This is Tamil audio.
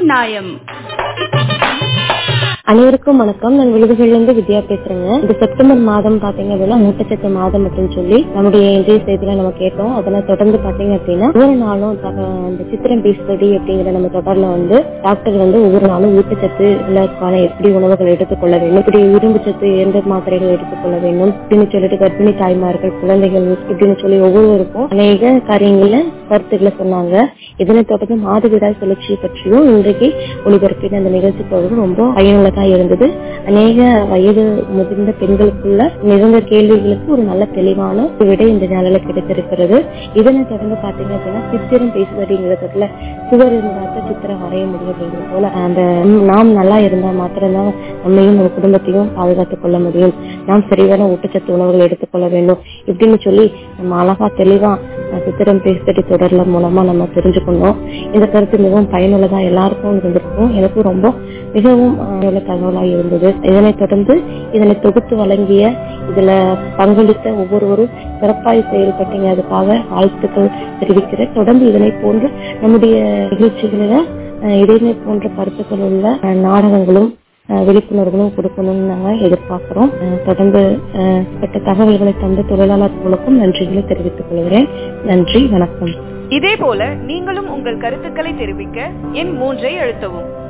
நாயம் அனைவருக்கும் வணக்கம் நான் விழுதுகளிலிருந்து வித்யா பேசுறேங்க இந்த செப்டம்பர் மாதம் பாத்தீங்க அப்படின்னா ஊட்டச்சத்து மாதம் அப்படின்னு சொல்லி நம்முடைய இன்றைய செய்தியில நம்ம கேட்டோம் அதனை தொடர்ந்து பாத்தீங்க அப்படின்னா ஒவ்வொரு நாளும் தக- இந்த சித்திரம் பேசுபடி அப்படிங்கிற நம்ம தொடர்ல வந்து டாக்டர் வந்து ஒவ்வொரு நாளும் ஊட்டச்சத்து உள்ளக்கான எப்படி உணவுகள் எடுத்துக்கொள்ள வேண்டும் இப்படி இரும்பு சத்து எந்த மாத்திரைகள் எடுத்துக்கொள்ள வேண்டும் இப்படின்னு சொல்லிட்டு கர்ப்பிணி தாய்மார்கள் குழந்தைகள் இப்படின்னு சொல்லி ஒவ்வொருவருக்கும் அநேக காரியங்கள்ல கருத்துக்களை சொன்னாங்க இதனை தொடர்ந்து மாதவிடாய் சுழற்சியை பற்றியும் இன்றைக்கு ஒளிபரப்பின அந்த நிகழ்ச்சி தொடர்பு ரொம்ப பயனுள்ளதா இருந்தது அநேக வயது முதிர்ந்த பெண்களுக்குள்ள நிகழ்ந்த கேள்விகளுக்கு ஒரு நல்ல தெளிவான ஒரு விடை இந்த நாளில் கிடைத்திருக்கிறது இதனை தொடர்ந்து பாத்தீங்க அப்படின்னா சித்திரம் பேசுவதுங்கிறதுல சுவர் இருந்தாக்க சித்திரம் வரைய முடியும் அப்படிங்கிறது போல அந்த நாம் நல்லா இருந்தா மாத்திரம்தான் நம்மையும் ஒரு குடும்பத்தையும் பாதுகாத்துக் கொள்ள முடியும் நாம் சரியான ஊட்டச்சத்து உணவுகள் எடுத்துக்கொள்ள வேண்டும் இப்படின்னு சொல்லி நம்ம அழகா தெளிவா அஹ், சித்திரம் பேசுபடி தொடர்ல மூலமா நம்ம தெரிஞ்சுக்கணும் இந்த கருத்து மிகவும் பயனுள்ளதா எல்லாருக்கும் இருந்திருக்கும் எனக்கும் ரொம்ப மிகவும் பயனுள்ள தகவலா இருந்தது இதனைத் தொடர்ந்து இதனை தொகுத்து வழங்கிய இதுல பங்களித்த ஒவ்வொருவரும் சிறப்பாய் செயல்பட்டீங்க அதுக்காக வாழ்த்துக்கள் தெரிவிக்கிறேன் தொடர்ந்து இதனை போன்று நம்முடைய நிகழ்ச்சிகளில அஹ், இதனை போன்ற கருத்துக்கள் உள்ள அஹ், நாடகங்களும் அஹ், விழிப்புணர்வுகளும் கொடுக்கணும்னு நாங்க எதிர்பார்க்கிறோம் அஹ், தொடர்ந்து அஹ், பட்ட தகவல்களை தந்த தொழிலாளர்களுக்கும் நன்றிகளை தெரிவித்துக் கொள்கிறேன் நன்றி வணக்கம் இதே போல நீங்களும் உங்கள் கருத்துக்களை தெரிவிக்க எண் மூன்றை அழுத்தவும்